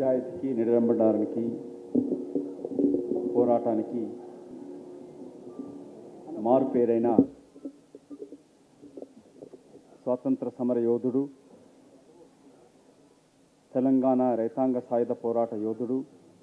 నిజాయితీకి నిడంబడానికి పోరాటానికి మారు పేరైన స్వాతంత్ర సమర యోధుడు తెలంగాణ రైతాంగ సాయుధ పోరాట యోధుడు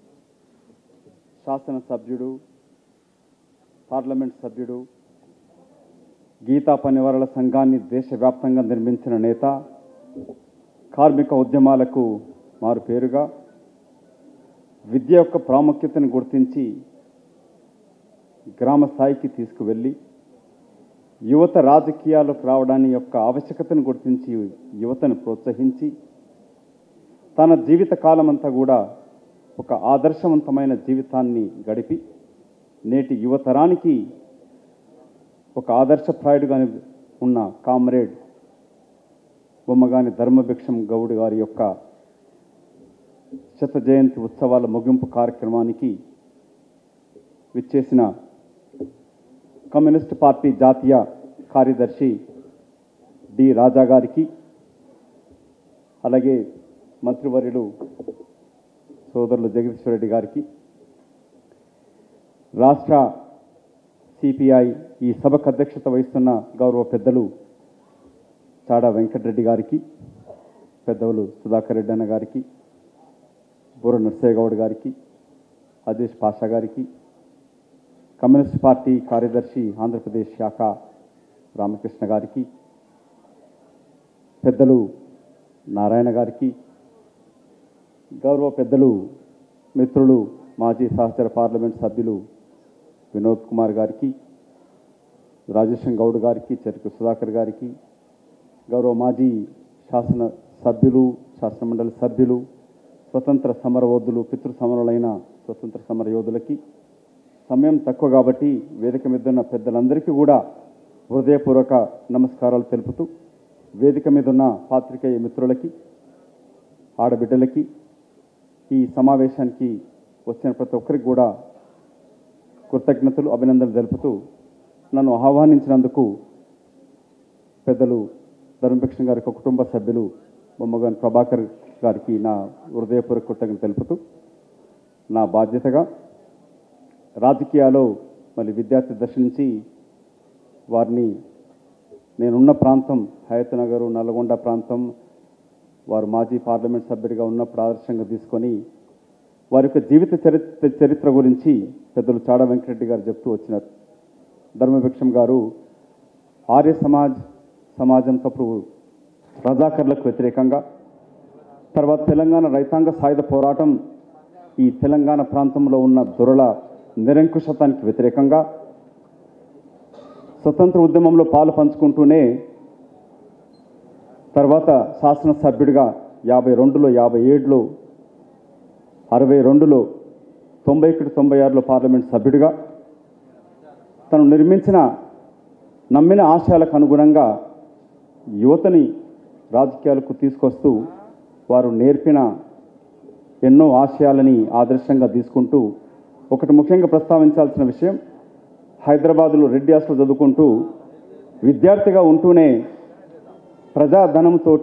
శాసనసభ్యుడు పార్లమెంట్ సభ్యుడు గీతా పనివరల సంఘాన్ని దేశవ్యాప్తంగా నిర్మించిన నేత కార్మిక ఉద్యమాలకు మారు పేరుగా విద్య యొక్క ప్రాముఖ్యతను గుర్తించి గ్రామ స్థాయికి తీసుకువెళ్ళి యువత రాజకీయాలకు రావడాన్ని యొక్క ఆవశ్యకతను గుర్తించి యువతను ప్రోత్సహించి తన జీవిత కాలమంతా కూడా ఒక ఆదర్శవంతమైన జీవితాన్ని గడిపి నేటి యువతరానికి ఒక ఆదర్శప్రాయుడుగా ఉన్న కామ్రేడ్ బొమ్మగాని ధర్మభిక్షం గౌడ్ గారి యొక్క శత జయంతి ఉత్సవాల ముగింపు కార్యక్రమానికి విచ్చేసిన కమ్యూనిస్ట్ పార్టీ జాతీయ కార్యదర్శి డి రాజా గారికి అలాగే మంత్రివర్యులు సోదరులు జగదీశ్వర రెడ్డి గారికి రాష్ట్ర సిపిఐ ఈ సభకు అధ్యక్షత వహిస్తున్న గౌరవ పెద్దలు చాడా వెంకటరెడ్డి గారికి పెద్దలు సుధాకర్ రెడ్డి అన్న గారికి బుర్ర నర్సయ్యగౌడ్ గారికి అజేష్ పాషా గారికి కమ్యూనిస్ట్ పార్టీ కార్యదర్శి ఆంధ్రప్రదేశ్ శాఖ రామకృష్ణ గారికి పెద్దలు నారాయణ గారికి గౌరవ పెద్దలు మిత్రులు మాజీ సహచర పార్లమెంట్ సభ్యులు వినోద్ కుమార్ గారికి రాజేశం గౌడ్ గారికి చెరుకు సుధాకర్ గారికి గౌరవ మాజీ శాసన సభ్యులు శాసనమండలి సభ్యులు స్వతంత్ర సమరయోధులు పితృ సమరులైన స్వతంత్ర సమర యోధులకి సమయం తక్కువ కాబట్టి వేదిక మీద ఉన్న పెద్దలందరికీ కూడా హృదయపూర్వక నమస్కారాలు తెలుపుతూ వేదిక మీద ఉన్న పాత్రికేయ మిత్రులకి ఆడబిడ్డలకి ఈ సమావేశానికి వచ్చిన ప్రతి ఒక్కరికి కూడా కృతజ్ఞతలు అభినందనలు తెలుపుతూ నన్ను ఆహ్వానించినందుకు పెద్దలు ధర్మభిక్షణ గారి యొక్క కుటుంబ సభ్యులు బొమ్మగాని ప్రభాకర్ గారికి నా హృదయపూర్వక కృతజ్ఞత తెలుపుతూ నా బాధ్యతగా రాజకీయాల్లో మళ్ళీ విద్యార్థి దశ నుంచి వారిని నేనున్న ప్రాంతం హయత్ నగరు నల్గొండ ప్రాంతం వారు మాజీ పార్లమెంట్ సభ్యుడిగా ఉన్నప్పుడు ఆదర్శంగా తీసుకొని వారి యొక్క జీవిత చరిత్ర చరిత్ర గురించి పెద్దలు చాడ వెంకటరెడ్డి గారు చెప్తూ వచ్చినారు ధర్మభిక్షం గారు ఆర్య సమాజ్ సమాజం తప్పుడు రజాకర్లకు వ్యతిరేకంగా తర్వాత తెలంగాణ రైతాంగ సాయుధ పోరాటం ఈ తెలంగాణ ప్రాంతంలో ఉన్న దొరల నిరంకుశతానికి వ్యతిరేకంగా స్వతంత్ర ఉద్యమంలో పాలు పంచుకుంటూనే తర్వాత శాసనసభ్యుడిగా యాభై రెండులో యాభై ఏడులో అరవై రెండులో తొంభై ఒకటి తొంభై ఆరులో పార్లమెంట్ సభ్యుడిగా తను నిర్మించిన నమ్మిన ఆశయాలకు అనుగుణంగా యువతని రాజకీయాలకు తీసుకొస్తూ వారు నేర్పిన ఎన్నో ఆశయాలని ఆదర్శంగా తీసుకుంటూ ఒకటి ముఖ్యంగా ప్రస్తావించాల్సిన విషయం హైదరాబాదులో రెడ్డి హాస్టల్ చదువుకుంటూ విద్యార్థిగా ఉంటూనే ప్రజాధనంతో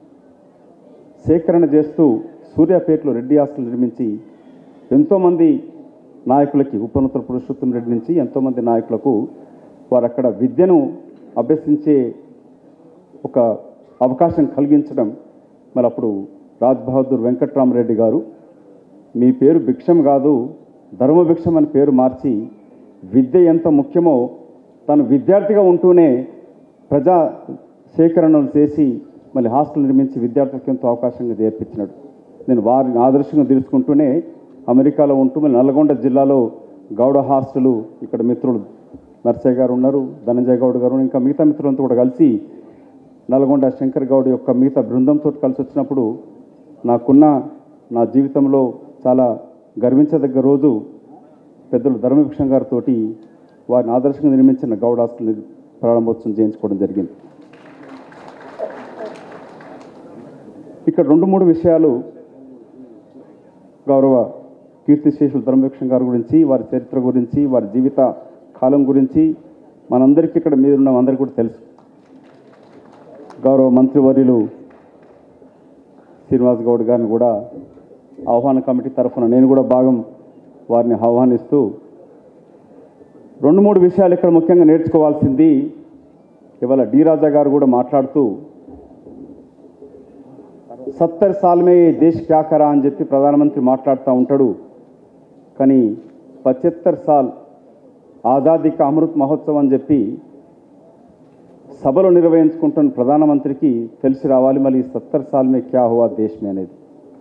సేకరణ చేస్తూ సూర్యాపేటలో రెడ్డి హాస్టల్ నిర్మించి ఎంతోమంది నాయకులకి ఉపనతుల పురుషోత్తం రెడ్డి నుంచి ఎంతోమంది నాయకులకు వారు అక్కడ విద్యను అభ్యసించే ఒక అవకాశం కలిగించడం మరి అప్పుడు రాజ్ బహదూర్ వెంకట్రామరెడ్డి గారు మీ పేరు భిక్షం కాదు ధర్మభిక్షం అని పేరు మార్చి విద్య ఎంత ముఖ్యమో తను విద్యార్థిగా ఉంటూనే ప్రజా సేకరణలు చేసి మళ్ళీ హాస్టల్ నిర్మించి విద్యార్థులకు ఎంతో అవకాశంగా చేర్పించినాడు నేను వారిని ఆదర్శంగా తెలుసుకుంటూనే అమెరికాలో ఉంటూ మళ్ళీ నల్గొండ జిల్లాలో గౌడ హాస్టలు ఇక్కడ మిత్రులు నర్సయ్య గారు ఉన్నారు ధనంజయ గౌడ్ గారు ఇంకా మిగతా మిత్రులంతా కూడా కలిసి నల్గొండ శంకర్ గౌడ్ యొక్క మిగతా బృందంతో కలిసి వచ్చినప్పుడు నాకున్న నా జీవితంలో చాలా గర్వించదగ్గ రోజు పెద్దలు ధర్మభిక్షం గారితో వారిని ఆదర్శంగా నిర్మించిన గౌడ హాస్టల్ ప్రారంభోత్సవం చేయించుకోవడం జరిగింది ఇక్కడ రెండు మూడు విషయాలు గౌరవ కీర్తిశేషులు ధర్మభిక్షం గారి గురించి వారి చరిత్ర గురించి వారి జీవిత కాలం గురించి మనందరికీ ఇక్కడ మీద ఉన్న అందరికీ కూడా తెలుసు గౌరవ మంత్రివర్యులు శ్రీనివాస్ గౌడ్ గారిని కూడా ఆహ్వాన కమిటీ తరఫున నేను కూడా భాగం వారిని ఆహ్వానిస్తూ రెండు మూడు విషయాలు ఇక్కడ ముఖ్యంగా నేర్చుకోవాల్సింది ఇవాళ డి రాజా గారు కూడా మాట్లాడుతూ సత్తర్ సాల్ మే దేశ్ క్యా కరా అని చెప్పి ప్రధానమంత్రి మాట్లాడుతూ ఉంటాడు కానీ పచ్చత్తర్ సాల్ ఆజాదీ కా అమృత్ మహోత్సవం అని చెప్పి సభలు నిర్వహించుకుంటున్న ప్రధానమంత్రికి తెలిసి రావాలి మళ్ళీ ఈ సత్తర్ సాల్ మే క్యా హువా దేశ్ మే అనేది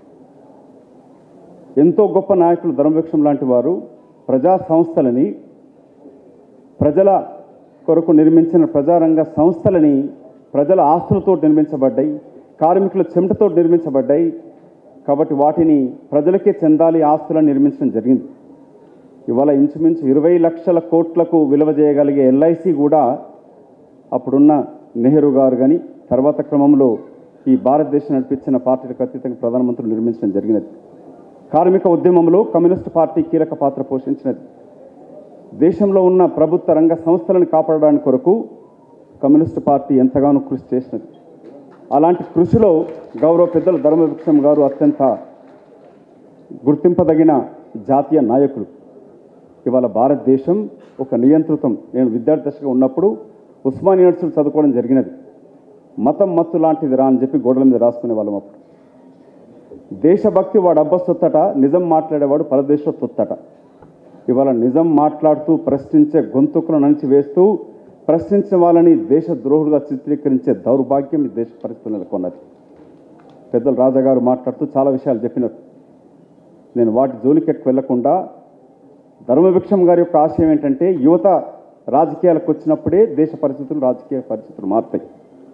ఎంతో గొప్ప నాయకులు ధర్మవృక్షం లాంటి వారు ప్రజా సంస్థలని ప్రజల కొరకు నిర్మించిన ప్రజారంగ సంస్థలని ప్రజల ఆస్తులతో నిర్మించబడ్డాయి కార్మికుల చెమటతో నిర్మించబడ్డాయి కాబట్టి వాటిని ప్రజలకే చెందాలి ఆస్తులను నిర్మించడం జరిగింది ఇవాళ ఇంచుమించు ఇరవై లక్షల కోట్లకు విలువ చేయగలిగే ఎల్ఐసి కూడా అప్పుడున్న నెహ్రూ గారు కానీ తర్వాత క్రమంలో ఈ భారతదేశం నడిపించిన పార్టీలకు అతీతంగా ప్రధానమంత్రులు నిర్మించడం జరిగినది కార్మిక ఉద్యమంలో కమ్యూనిస్ట్ పార్టీ కీలక పాత్ర పోషించినది దేశంలో ఉన్న ప్రభుత్వ రంగ సంస్థలను కాపాడడానికి కొరకు కమ్యూనిస్ట్ పార్టీ ఎంతగానో కృషి చేసినది అలాంటి కృషిలో గౌరవ పెద్దలు ధర్మవృక్షం గారు అత్యంత గుర్తింపదగిన జాతీయ నాయకులు ఇవాళ భారతదేశం ఒక నియంత్రితం నేను విద్యార్థి దశగా ఉన్నప్పుడు ఉస్మాన్ యూనివర్సిటీ చదువుకోవడం జరిగినది మతం మత్తు లాంటిది రా అని చెప్పి గోడల మీద రాసుకునే వాళ్ళం అప్పుడు దేశభక్తి వాడు అబ్బ సొత్తట నిజం మాట్లాడేవాడు పరదేశ తొత్తట ఇవాళ నిజం మాట్లాడుతూ ప్రశ్నించే గొంతుకులను అణిచి వేస్తూ ప్రశ్నించిన వాళ్ళని దేశ ద్రోహులుగా చిత్రీకరించే దౌర్భాగ్యం ఈ దేశ పరిస్థితులు నెలకొన్నది పెద్దలు రాజాగారు మాట్లాడుతూ చాలా విషయాలు చెప్పినారు నేను వాటి జోలికి ఎక్కువ వెళ్లకుండా ధర్మభిక్షం గారి యొక్క ఆశయం ఏంటంటే యువత రాజకీయాలకు వచ్చినప్పుడే దేశ పరిస్థితులు రాజకీయ పరిస్థితులు మారుతాయి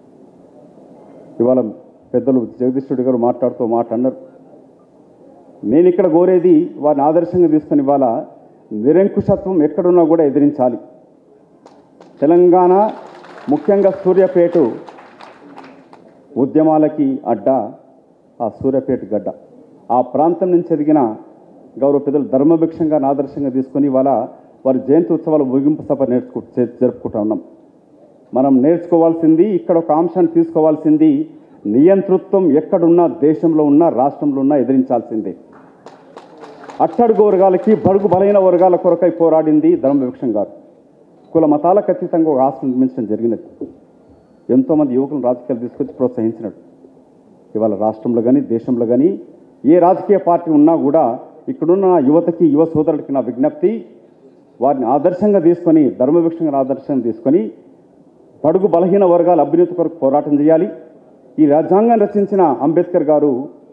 ఇవాళ పెద్దలు జగదీశ్వరుడు గారు మాట్లాడుతూ ఓ మాట అన్నారు నేను ఇక్కడ కోరేది వారిని ఆదర్శంగా తీసుకుని ఇవాళ నిరంకుశత్వం ఎక్కడున్నా కూడా ఎదిరించాలి తెలంగాణ ముఖ్యంగా సూర్యాపేట ఉద్యమాలకి అడ్డ ఆ సూర్యాపేట గడ్డ ఆ ప్రాంతం నుంచి ఎదిగిన గౌరవ పెద్దలు ధర్మభిక్షంగా ఆదర్శంగా తీసుకొని ఇవాళ వారి జయంతి ఉత్సవాల ముగింపు సభ నేర్చుకు చే- జరుపుకుంటా ఉన్నాం మనం నేర్చుకోవాల్సింది ఇక్కడ ఒక అంశాన్ని తీసుకోవాల్సింది నియంతృత్వం ఎక్కడున్నా దేశంలో ఉన్నా రాష్ట్రంలో ఉన్నా ఎదిరించాల్సిందే అట్టడుగు వర్గాలకి బడుగు బలైన వర్గాల కొరకై పోరాడింది ధర్మభిక్షం గారు కుల మతాలకు అతీతంగా ఒక ఆస్తి నిర్మించడం జరిగినది ఎంతోమంది యువకులను రాజకీయాలు తీసుకొచ్చి ప్రోత్సహించినాడు ఇవాళ రాష్ట్రంలో కానీ దేశంలో కానీ ఏ రాజకీయ పార్టీ ఉన్నా కూడా ఇక్కడున్న నా యువతకి యువ సోదరులకి నా విజ్ఞప్తి వారిని ఆదర్శంగా తీసుకొని ధర్మభిక్షంగా ఆదర్శంగా తీసుకొని పడుగు బలహీన వర్గాల అభ్యున్నతి కొరకు పోరాటం చేయాలి ఈ రాజ్యాంగాన్ని రచించిన అంబేద్కర్ గారు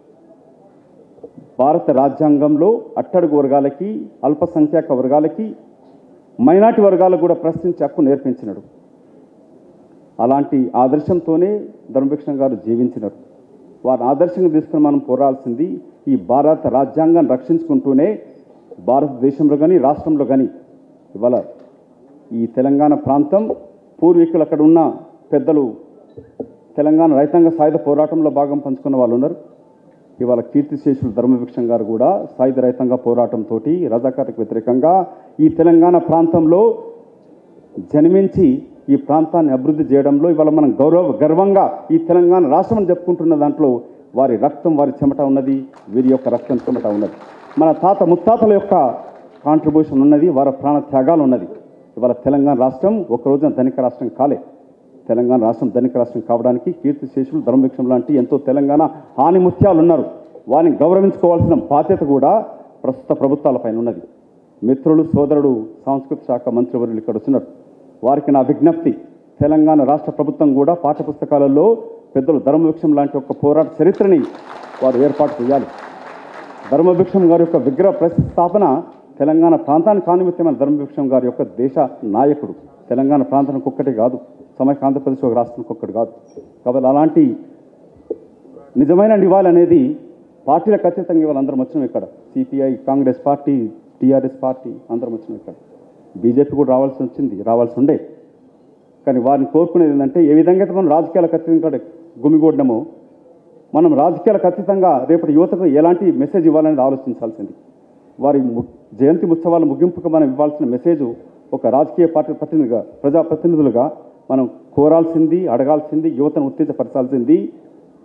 భారత రాజ్యాంగంలో అట్టడుగు వర్గాలకి అల్పసంఖ్యాక వర్గాలకి మైనార్టీ వర్గాలకు కూడా ప్రశ్నించే హక్కు నేర్పించినాడు అలాంటి ఆదర్శంతోనే ధర్మభిక్షణ గారు జీవించినారు వారిని ఆదర్శంగా తీసుకుని మనం పోరాల్సింది ఈ భారత రాజ్యాంగాన్ని రక్షించుకుంటూనే భారతదేశంలో కానీ రాష్ట్రంలో కానీ ఇవాళ ఈ తెలంగాణ ప్రాంతం పూర్వీకులు అక్కడ ఉన్న పెద్దలు తెలంగాణ రైతాంగ సాయుధ పోరాటంలో భాగం పంచుకున్న వాళ్ళు ఉన్నారు ఇవాళ కీర్తిశేషులు ధర్మభిక్షం గారు కూడా సాయుధ రైతాంగ పోరాటంతో రజాకార్లకు వ్యతిరేకంగా ఈ తెలంగాణ ప్రాంతంలో జన్మించి ఈ ప్రాంతాన్ని అభివృద్ధి చేయడంలో ఇవాళ మనం గౌరవ గర్వంగా ఈ తెలంగాణ రాష్ట్రం అని చెప్పుకుంటున్న దాంట్లో వారి రక్తం వారి చెమట ఉన్నది వీరి యొక్క రక్తం చెమట ఉన్నది మన తాత ముత్తాతల యొక్క కాంట్రిబ్యూషన్ ఉన్నది వారి ప్రాణ త్యాగాలు ఉన్నది ఇవాళ తెలంగాణ రాష్ట్రం ఒక రోజున ధనిక రాష్ట్రం కాలే తెలంగాణ రాష్ట్రం ధనిక రాష్ట్రం కావడానికి కీర్తి శేషులు ధర్మభిక్షం లాంటి ఎంతో తెలంగాణ హాని ముత్యాలు ఉన్నారు వారిని గౌరవించుకోవాల్సిన బాధ్యత కూడా ప్రస్తుత ప్రభుత్వాలపైన ఉన్నది మిత్రులు సోదరుడు సాంస్కృతిక శాఖ మంత్రివర్యులు ఇక్కడ వచ్చినారు వారికి నా విజ్ఞప్తి తెలంగాణ రాష్ట్ర ప్రభుత్వం కూడా పాఠ్యపుస్తకాలలో పెద్దలు ధర్మభిక్షం లాంటి ఒక పోరాట చరిత్రని వారు ఏర్పాటు చేయాలి ధర్మభిక్షం గారి యొక్క విగ్రహ ప్రతిష్టాపన తెలంగాణ ప్రాంతానికి కానిమిత్యమైన ధర్మభిక్షం గారి యొక్క దేశ నాయకుడు తెలంగాణ ప్రాంతానికి ఒక్కటే కాదు సమైక్య ఆంధ్రప్రదేశ్ ఒక రాష్ట్రానికి ఒక్కటి కాదు కాబట్టి అలాంటి నిజమైన నివాళి అనేది పార్టీలకు అతీతంగా ఇవాళ అందరం వచ్చినాం ఇక్కడ CPI Congress party TRS party అందరం వచ్చినాం ఇక్కడ బీజేపీ కూడా రావాల్సి వచ్చింది రావాల్సి ఉండే కానీ వారిని కోరుకునేది ఏంటంటే ఏ విధంగా అయితే మనం రాజకీయాలకు అతీతంగా గుమిగూడడమో మనం రాజకీయాలకు అతీతంగా రేపటి యువతకు ఎలాంటి మెసేజ్ ఇవ్వాలనేది ఆలోచించాల్సింది వారి ము- జయంతి ఉత్సవాల ముగింపుకు మనం ఇవ్వాల్సిన మెసేజ్ ఒక రాజకీయ పార్టీ ప్రతినిధిగా ప్రజాప్రతినిధులుగా మనం కోరాల్సింది అడగాల్సింది యువతను ఉత్తేజపరచాల్సింది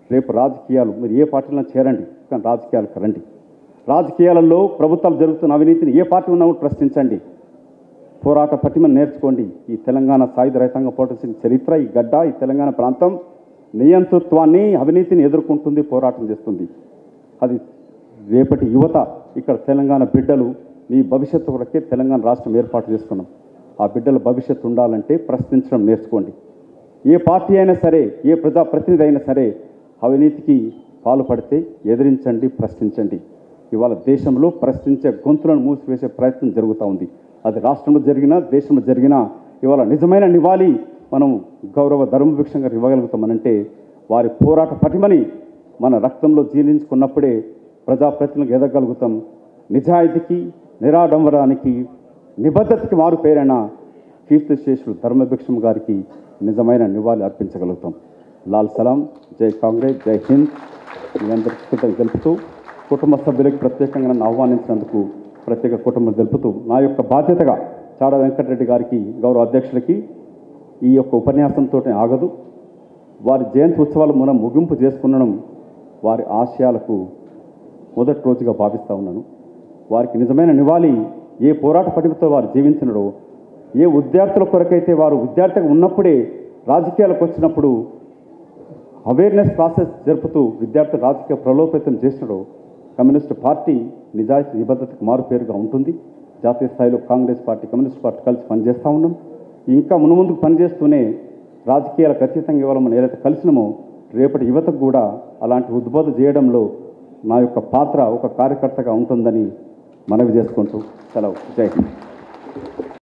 రేపు రాజకీయాలు మీరు ఏ పార్టీలో చేరండి కానీ రాజకీయాలకు రండి రాజకీయాలలో ప్రభుత్వాలు జరుగుతున్న అవినీతిని ఏ పార్టీ ఉన్నా కూడా ప్రశ్నించండి పోరాట పటిమను నేర్చుకోండి ఈ తెలంగాణ సాయుధ రైతాంగ పోటసిన చరిత్ర ఈ గడ్డ ఈ తెలంగాణ ప్రాంతం నియంతృత్వాన్ని అవినీతిని ఎదుర్కొంటుంది పోరాటం చేస్తుంది అది రేపటి యువత ఇక్కడ తెలంగాణ బిడ్డలు మీ భవిష్యత్తు కొరకే తెలంగాణ రాష్ట్రం ఏర్పాటు చేసుకున్నాం ఆ బిడ్డల భవిష్యత్తు ఉండాలంటే ప్రశ్నించడం నేర్చుకోండి ఏ పార్టీ అయినా సరే ఏ ప్రజాప్రతినిధి అయినా సరే అవినీతికి పాల్పడితే ఎదిరించండి ప్రశ్నించండి ఇవాళ దేశంలో ప్రశ్నించే గొంతులను మూసివేసే ప్రయత్నం జరుగుతూ ఉంది అది రాష్ట్రంలో జరిగినా దేశంలో జరిగినా ఇవాళ నిజమైన నివాళి మనం గౌరవ ధర్మభిక్షం గారు ఇవ్వగలుగుతామనంటే వారి పోరాట పటిమని మన రక్తంలో జీర్ణించుకున్నప్పుడే ప్రజాప్రతినిధులకు ఎదగలుగుతాం నిజాయితీకి నిరాడంబరానికి నిబద్ధతకి మారు పేరైన కీర్తిశేషులు ధర్మభిక్షం గారికి నిజమైన నివాళి అర్పించగలుగుతాం లాల్ సలాం జై కాంగ్రెస్ జై హింద్ మీ అందరికీ కృతజ్ఞతలు తెలుపుతూ కుటుంబ సభ్యులకు ప్రత్యేకంగా నన్ను ఆహ్వానించినందుకు ప్రత్యేక కుటుంబం తెలుపుతూ నా యొక్క బాధ్యతగా చాడ వెంకటరెడ్డి గారికి గౌరవ అధ్యక్షులకి ఈ యొక్క ఉపన్యాసంతో ఆగదు వారి జయంతి ఉత్సవాలు మనం ముగింపు చేసుకునడం వారి ఆశయాలకు మొదటి రోజుగా భావిస్తూ ఉన్నాను వారికి నిజమైన నివాళి ఏ పోరాట పటిమతో వారు జీవించినడో ఏ విద్యార్థుల కొరకైతే వారు విద్యార్థిగా ఉన్నప్పుడే రాజకీయాలకు వచ్చినప్పుడు అవేర్నెస్ ప్రాసెస్ జరుపుతూ విద్యార్థి రాజకీయ ప్రలోభేతం చేసినడో కమ్యూనిస్ట్ పార్టీ నిజాయితీ నిబద్ధతకు మారుపేరుగా ఉంటుంది జాతీయ స్థాయిలో కాంగ్రెస్ పార్టీ కమ్యూనిస్ట్ పార్టీ కలిసి పనిచేస్తూ ఉన్నాం ఇంకా మునుముందుకు పనిచేస్తూనే రాజకీయాలకు అతీతంగా ఇవాళ మనం ఏదైతే కలిసినామో రేపటి యువతకు కూడా అలాంటి ఉద్బోధ చేయడంలో నా యొక్క పాత్ర ఒక కార్యకర్తగా ఉంటుందని మనవి చేసుకుంటూ సెలవు జై హింద్